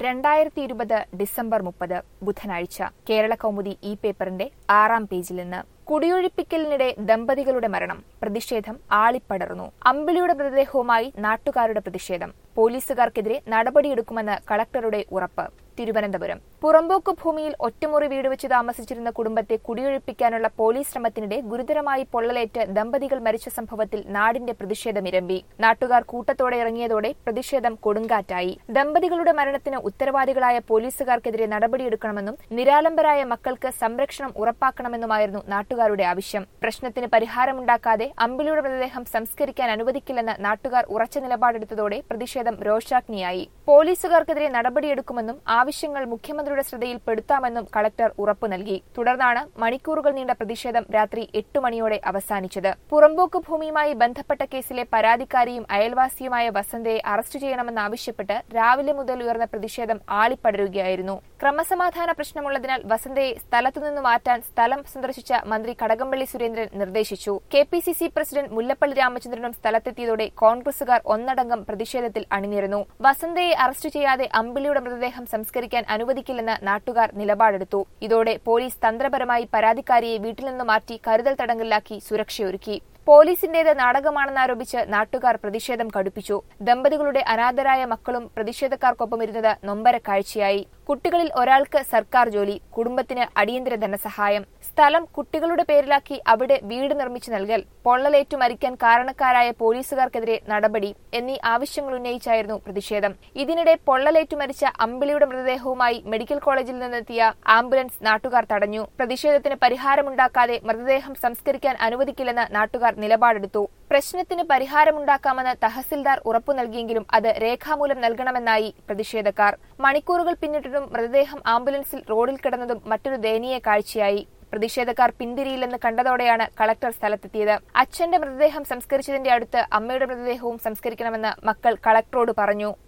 രണ്ടായിരത്തി ഇരുപത് ഡിസംബർ മുപ്പത് ബുധനാഴ്ച കേരള കൗമുദി ഇ പേപ്പറിന്റെ ആറാം പേജിൽ നിന്ന് കുടിയൊഴിപ്പിക്കലിനിടെ ദമ്പതികളുടെ മരണം പ്രതിഷേധം ആളിപ്പടർന്നു അമ്പിളിയുടെ മൃതദേഹവുമായി നാട്ടുകാരുടെ പ്രതിഷേധം പോലീസുകാർക്കെതിരെ നടപടിയെടുക്കുമെന്ന് കളക്ടറുടെ ഉറപ്പ് തിരുവനന്തപുരം പുറമ്പോക്ക് ഭൂമിയിൽ ഒറ്റമുറി വീട് വെച്ച് താമസിച്ചിരുന്ന കുടുംബത്തെ കുടിയൊഴിപ്പിക്കാനുള്ള പോലീസ് ശ്രമത്തിനിടെ ഗുരുതരമായി പൊള്ളലേറ്റ് ദമ്പതികൾ മരിച്ച സംഭവത്തിൽ നാടിന്റെ പ്രതിഷേധമിരമ്പി നാട്ടുകാർ കൂട്ടത്തോടെ ഇറങ്ങിയതോടെ പ്രതിഷേധം കൊടുങ്കാറ്റായി ദമ്പതികളുടെ മരണത്തിന് ഉത്തരവാദികളായ പോലീസുകാർക്കെതിരെ നടപടിയെടുക്കണമെന്നും നിരാലംബരായ മക്കൾക്ക് സംരക്ഷണം ഉറപ്പാക്കണമെന്നുമായിരുന്നു നാട്ടുകാരുടെ ആവശ്യം പ്രശ്നത്തിന് പരിഹാരമുണ്ടാക്കാതെ അമ്പിളിയുടെ മൃതദേഹം സംസ്കരിക്കാൻ അനുവദിക്കില്ലെന്ന് നാട്ടുകാർ ഉറച്ച നിലപാടെടുത്തതോടെ പ്രതിഷേധം രോഷാഗ്നിയായി പോലീസുകാർക്കെതിരെ നടപടിയെടുക്കുമെന്നും ആവശ്യങ്ങൾ മുഖ്യമന്ത്രിയുടെ ശ്രദ്ധയിൽപ്പെടുത്താമെന്നും കളക്ടർ ഉറപ്പു നൽകി തുടർന്നാണ് മണിക്കൂറുകൾ നീണ്ട പ്രതിഷേധം രാത്രി എട്ട് മണിയോടെ അവസാനിച്ചത് പുറമ്പോക്ക് ഭൂമിയുമായി ബന്ധപ്പെട്ട കേസിലെ പരാതിക്കാരിയും അയൽവാസിയുമായ വസന്തയെ അറസ്റ്റ് ചെയ്യണമെന്നാവശ്യപ്പെട്ട് രാവിലെ മുതൽ ഉയർന്ന പ്രതിഷേധം ആളിപ്പടരുകയായിരുന്നു ക്രമസമാധാന പ്രശ്നമുള്ളതിനാൽ വസന്തയെ സ്ഥലത്തുനിന്ന് മാറ്റാൻ സ്ഥലം സന്ദർശിച്ച മന്ത്രി കടകംപള്ളി സുരേന്ദ്രൻ നിർദ്ദേശിച്ചു K P C C president Mullappally രാമചന്ദ്രനും സ്ഥലത്തെത്തിയതോടെ കോൺഗ്രസുകാർ ഒന്നടങ്കം പ്രതിഷേധത്തിൽ അണിനിരന്നു വസന്തയെ അറസ്റ്റ് ചെയ്യാതെ അമ്പിളിയുടെ മൃതദേഹം സംസ്കരിക്കാൻ അനുവദിക്കില്ലെന്ന് നാട്ടുകാർ നിലപാടെടുത്തു ഇതോടെ പോലീസ് തന്ത്രപരമായി പരാതിക്കാരിയെ വീട്ടിൽ നിന്ന് മാറ്റി കരുതൽ തടങ്കലിലാക്കി സുരക്ഷയൊരുക്കി പോലീസിന്റേത് നാടകമാണെന്നാരോപിച്ച് നാട്ടുകാർ പ്രതിഷേധം കടുപ്പിച്ചു ദമ്പതികളുടെ അനാഥരായ മക്കളും പ്രതിഷേധക്കാർക്കൊപ്പം ഇരുന്നത് നൊമ്പര കാഴ്ചയായി കുട്ടികളിൽ ഒരാൾക്ക് സർക്കാർ ജോലി കുടുംബത്തിന് അടിയന്തര ധനസഹായം സ്ഥലം കുട്ടികളുടെ പേരിലാക്കി അവിടെ വീട് നിർമ്മിച്ചു നൽകൽ പൊള്ളലേറ്റു മരിക്കാൻ കാരണക്കാരായ പോലീസുകാർക്കെതിരെ നടപടി എന്നീ ആവശ്യങ്ങൾ ഉന്നയിച്ചായിരുന്നു പ്രതിഷേധം ഇതിനിടെ പൊള്ളലേറ്റു മരിച്ച അമ്പിളിയുടെ മൃതദേഹവുമായി മെഡിക്കൽ കോളേജിൽ നിന്നെത്തിയ ആംബുലൻസ് നാട്ടുകാർ തടഞ്ഞു പ്രതിഷേധത്തിന് പരിഹാരമുണ്ടാക്കാതെ മൃതദേഹം സംസ്കരിക്കാൻ അനുവദിക്കില്ലെന്ന് നാട്ടുകാർ നിലപാടെടുത്തു പ്രശ്നത്തിന് പരിഹാരമുണ്ടാക്കാമെന്ന് തഹസിൽദാർ ഉറപ്പു നൽകിയെങ്കിലും അത് രേഖാമൂലം നൽകണമെന്നായി പ്രതിഷേധക്കാർ മണിക്കൂറുകൾ പിന്നിട്ടിട്ടും മൃതദേഹം ആംബുലൻസിൽ റോഡിൽ കിടന്നതും മറ്റൊരു ദയനീയ കാഴ്ചയായി പ്രതിഷേധക്കാർ പിന്തിരിയില്ലെന്ന് കണ്ടതോടെയാണ് കളക്ടർ സ്ഥലത്തെത്തിയത് അച്ഛന്റെ മൃതദേഹം സംസ്കരിച്ചതിന്റെ അടുത്ത് അമ്മയുടെ മൃതദേഹവും സംസ്കരിക്കണമെന്ന് മക്കൾ കളക്ടറോട് പറഞ്ഞു